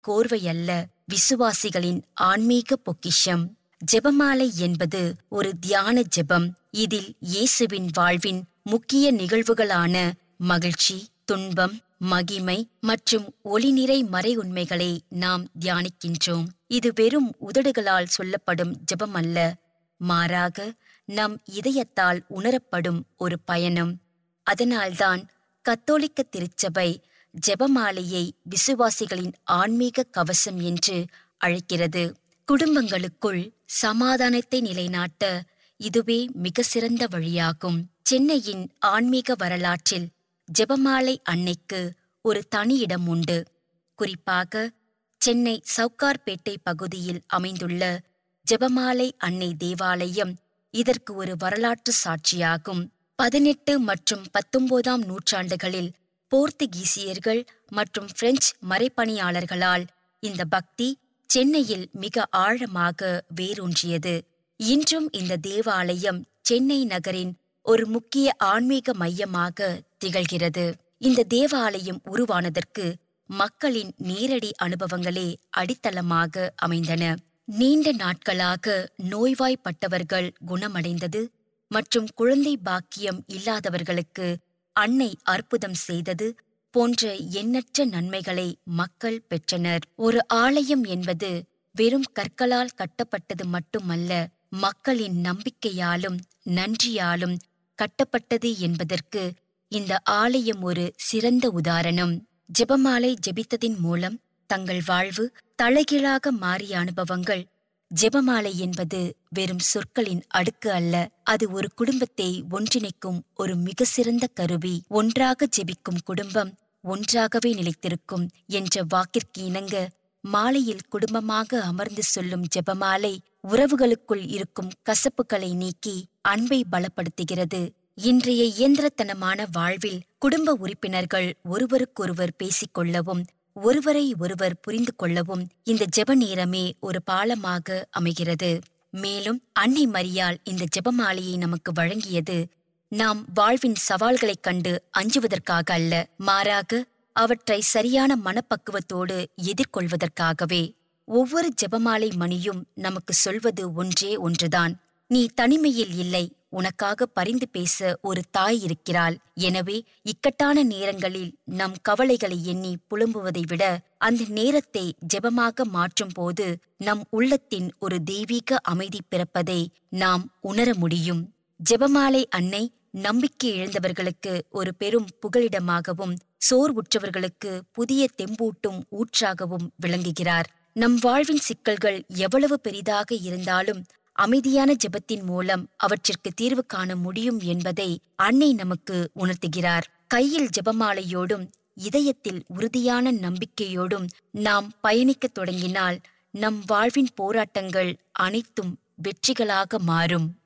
கோர்வையல்ல விசுவாசிகளின் ஆன்மீக பொக்கிஷம் ஜெபமாலை என்பது ஒரு தியான ஜெபம் இதில் இயேசுவின் வாழ்வின் முக்கிய நிகழ்வுகளான மகிழ்ச்சி துன்பம் மகிமை மற்றும் ஒளிநிறை மறை உண்மைகளை நாம் தியானிக்கின்றோம் இது வெறும் உதடுகளால் சொல்லப்படும் ஜெபம் அல்ல மாறாக நம் இதயத்தால் உணரப்படும் ஒரு பயணம் அதனால்தான் கத்தோலிக்க திருச்சபை ஜெபமாலையை விசுவாசிகளின் ஆன்மீக கவசம் என்று அழைக்கிறது குடும்பங்களுக்குள் சமாதானத்தை நிலைநாட்ட இதுவே மிக சிறந்த வழியாகும் சென்னையின் ஆன்மீக வரலாற்றில் ஜெபமாலை அன்னைக்கு ஒரு தனி இடம் உண்டு குறிப்பாக சென்னை சவுக்கார்பேட்டை பகுதியில் அமைந்துள்ள ஜெபமாலை அன்னை தேவாலயம் இதற்கு ஒரு வரலாற்று சாட்சியாகும் பதினெட்டு மற்றும் பத்தொன்பதாம் நூற்றாண்டுகளில் போர்த்துகீசியர்கள் மற்றும் பிரெஞ்சு மறைப்பணியாளர்களால் இந்த பக்தி சென்னையில் மிக ஆழமாக வேரூன்றியது இன்றும் இந்த தேவாலயம் சென்னை நகரின் ஒரு முக்கிய ஆன்மீக மையமாக திகழ்கிறது இந்த தேவாலயம் உருவானதற்கு மக்களின் நேரடி அனுபவங்களே அடித்தளமாக அமைந்தன நீண்ட நாட்களாக நோய்வாய்ப்பட்டவர்கள் குணமடைந்தது மற்றும் குழந்தை பாக்கியம் இல்லாதவர்களுக்கு அன்னை அற்புதம் செய்தது போன்ற எண்ணற்ற நன்மைகளை மக்கள் பெற்றனர் ஒரு ஆலயம் என்பது வெறும் கற்களால் கட்டப்பட்டது மட்டுமல்ல மக்களின் நம்பிக்கையாலும் நன்றியாலும் கட்டப்பட்டது என்பதற்கு இந்த ஆலயம் ஒரு சிறந்த உதாரணம் ஜெபமாலை ஜெபித்ததின் மூலம் தங்கள் வாழ்வு தலைகீழாக மாறிய அனுபவங்கள் ஜெபமாலை என்பது வெறும் சொற்களின் அடுக்கு அல்ல அது ஒரு குடும்பத்தை ஒன்றிணைக்கும் ஒரு மிக சிறந்த கருவி ஒன்றாக ஜெபிக்கும் குடும்பம் ஒன்றாகவே நிலைத்திருக்கும் என்ற வாக்கிற்கு இணங்க மாலையில் குடும்பமாக அமர்ந்து சொல்லும் ஜெபமாலை உறவுகளுக்குள் இருக்கும் கசப்புகளை நீக்கி அன்பை பலப்படுத்துகிறது இன்றைய இயந்திரத்தனமான வாழ்வில் குடும்ப உறுப்பினர்கள் ஒருவருக்கொருவர் பேசிக்கொள்ளவும் ஒருவரை ஒருவர் புரிந்து கொள்ளவும் இந்த ஜெப நேரமே ஒரு பாலமாக அமைகிறது மேலும் அன்னை மரியாள் இந்த ஜெபமாலையை நமக்கு வழங்கியது நாம் வாழ்வின் சவால்களைக் கண்டு அஞ்சுவதற்காக அல்ல மாறாக அவற்றை சரியான மனப்பக்குவத்தோடு எதிர்கொள்வதற்காகவே ஒவ்வொரு ஜெபமாலை மணியும் நமக்கு சொல்வது ஒன்றே ஒன்றுதான் நீ தனிமையில் இல்லை உனக்காக பரிந்து பேச ஒரு தாய் இருக்கிறாள் எனவே இக்கட்டான நேரங்களில் நம் கவலைகளை எண்ணி புலம்புவதை விட அந்த நேரத்தை ஜெபமாக மாற்றும் போது நம் உள்ளத்தின் ஒரு தெய்வீக அமைதி பிறப்பதை நாம் உணர முடியும் ஜெபமாலை அன்னை நம்பிக்கை இழந்தவர்களுக்கு ஒரு பெரும் புகலிடமாகவும் சோர்வுற்றவர்களுக்கு புதிய தெம்பூட்டும் ஊற்றாகவும் விளங்குகிறார் நம் வாழ்வின் சிக்கல்கள் எவ்வளவு பெரிதாக இருந்தாலும் அமைதியான ஜெபத்தின் மூலம் அவற்றிற்கு தீர்வு காண முடியும் என்பதை அன்னை நமக்கு உணர்த்துகிறார் கையில் ஜெபமாலையோடும் இதயத்தில் உறுதியான நம்பிக்கையோடும் நாம் பயணிக்கத் தொடங்கினால் நம் வாழ்வின் போராட்டங்கள் அனைத்தும் வெற்றிகளாக மாறும்